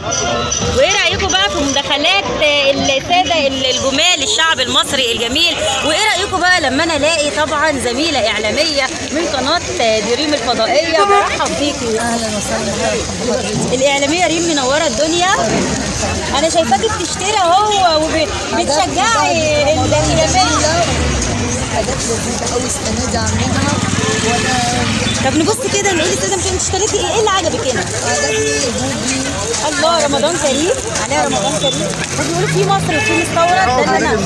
وايه رايكم بقى في مداخلات الساده الجمال الشعب المصري الجميل وايه رايكم بقى لما انا الاقي طبعا زميله اعلاميه من قناه دريم الفضائيه برحب بيكي اهلا وسهلا بحضرتك الاعلاميه ريم منوره الدنيا انا شايفاكي بتشتري اهو وبتشجعي الاعلاميه حاجات لذيذه قوي السنه دي عاملينها وانا طب نبص كده نقول الساده ممكن اشتريتي ايه ايه اللي عجبك هنا عجبني بوبي الله رمضان كريم عليها رمضان كريم بيقولوا في مصر وفي مستورد ده اللي انا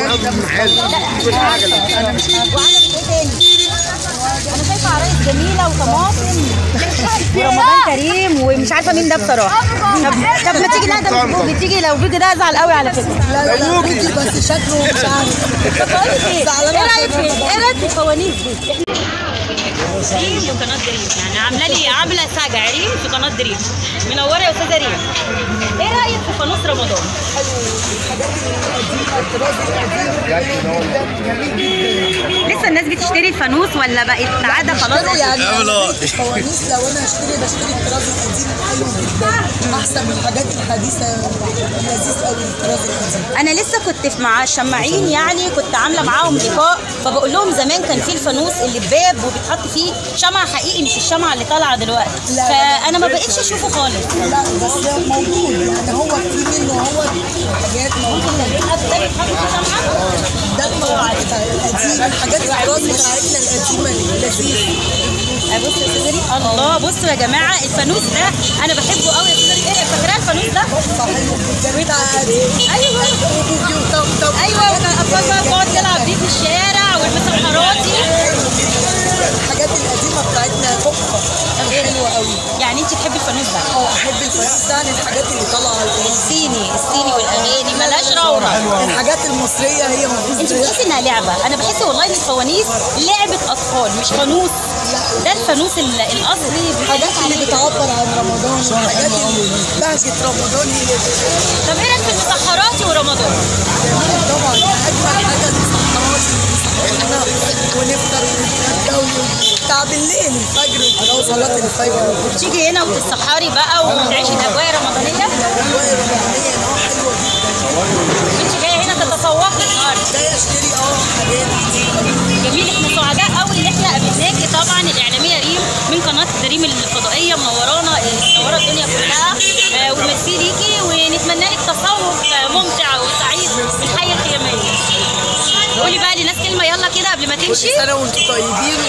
صح؟ انا مش عارفه وعجبك ايه تاني؟ انا شايفه عرايس جميله وطماطم ورمضان كريم ومش عارفه مين ده بصراحه طب طب ما تيجي لا ده مش بوجي تيجي لو بوجي ده ازعل قوي على فكره لا لا لا بوبي بس شكله مش عارف طب بقول لك ايه زعلانة ايه رايك عشان في رمضان. ايه رايك في الفوانيس دي؟ ريم وقناه دريم يعني عامله لي عامله سجع ريم في قناه دريم منوره يا استاذه ريم ايه رايك في فانوس رمضان؟ لسه الناس بتشتري الفانوس ولا بقت عاده خلاص اشتري يعني الفوانيس لو انا اشتري بشتري الطراز القديم حلو جدا احسن من الحاجات الحديثه لذيذ قوي الطراز القديم انا لسه كنت في مع الشماعين يعني كنت عامله معاهم لقاء فبقول لهم زمان كان في الفانوس اللي بباب وبيتحط فيه شمعة حقيقي مش الشمعة اللي طالعه دلوقتي لا. فانا ما بقتش اشوفه خالص لا بس موجود يعني هو في منه هو حاجات موجوده ده بيتحط فيه شمعة ده الموجود بتاع القديم الحاجات الطراز بتاعتنا القديمه اللذيذه بص يا سيدري الله بصوا يا جماعه الفانوس ده انا بحبه قوي يا سيدري ايه فاكراه الفانوس ده حلو جدا بتاع قديم ايوه طب طب ايوه وكان اطفال بقى بتقعد تلعب بيه في الشارع والمسحراتي الحاجات القديمه بتاعتنا تحفه حلوه قوي يعني انت تحبي الفانوس ده اه احب الفانوس ده عن الحاجات اللي طالعه الصيني الصيني والاغاني ملاش روعه الحاجات المصريه هي مفيش انت زيها. بتحسي انها لعبه انا بحس والله ان الفوانيس لعبه اطفال مش فانوس ده الفانوس ال- الاصلي الحاجات اللي بتعبر عن رمضان الحاجات اللي بهجة رمضان هي دي. طب ايه رايك في المسحراتي ورمضان طبعا اجمل حاجه المسحرات ونسحرنا ونفطر ونتغدى بتاع بالليل الفجر او صلاه الفجر بتيجي هنا وتتسحري بقى وتعيشي الاجواء الرمضانيه الاجواء الرمضانيه اه حلوه جدا انت جايه هنا تتسوقي النهارده جاي اشتري اه حاجات كتير جميل احنا سعداء قوي ان احنا قابلناكي طبعا الاعلاميه ريم من قناه دريم الفضائيه منورانا منوره الدنيا كلها آه، وميرسي ليكي ونتمنى لك تسوق آه، ممتع وسعيد في الحياه الخياميه قولي بقى للناس كلمه يلا كده قبل ما كل تمشي سنه وانتم طيبين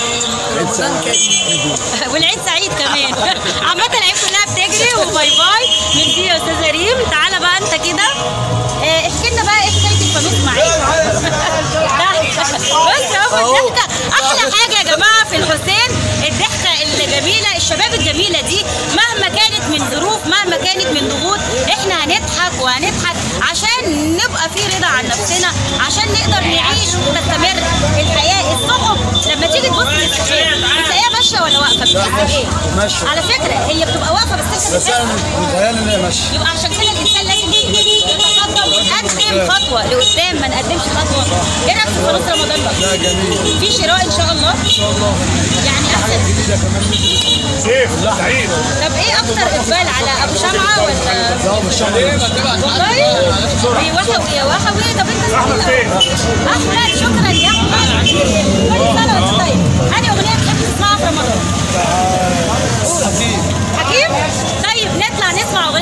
ورمضان كريم والعيد سعيد كمان عامة العيد كلها بتجري وباي باي ميرسي يا استاذة ريم تعالى بقى انت كده اه، احكي لنا بقى ايه حكاية الفانوس معاك بص اهو الضحكة احلى حاجة يا جماعة في الحسين الضحكة الجميلة الشباب الجميلة دي مهما كانت من ظروف مهما كانت من ضغوط احنا هنضحك وهنضحك عشان نبقى في رضا عن نفسنا عشان نقدر نعيش وتستمر الحياة الصحب لما تيجي تبص للسحاب بتلاقيها ماشية ولا واقفة بتحس ايه؟ ماشية. على فكرة هي بتبقى واقفة بس انت بس بتحس انا متهيألي ان هي ماشيه يبقى عشان كده الانسان لازم يتقدم ويقدم خطوه لقدام ما نقدمش خطوه ايه رايك في فانوس رمضان بقى؟ لا جميل في شراء ان شاء الله ان شاء الله يعني حاجات احسن جديده كمان نزلت سيف سعيد طب ايه اكتر اقبال على ابو شمعه ولا لا مش شغال والله يا وحوي يا وحوي طب انت احمد فين؟ احمد شكرا يا احمد كل سنه وانت طيب انهي اغنيه بتحب تسمعها في رمضان؟ حكيم حكيم طيب نطلع نسمع اغنيه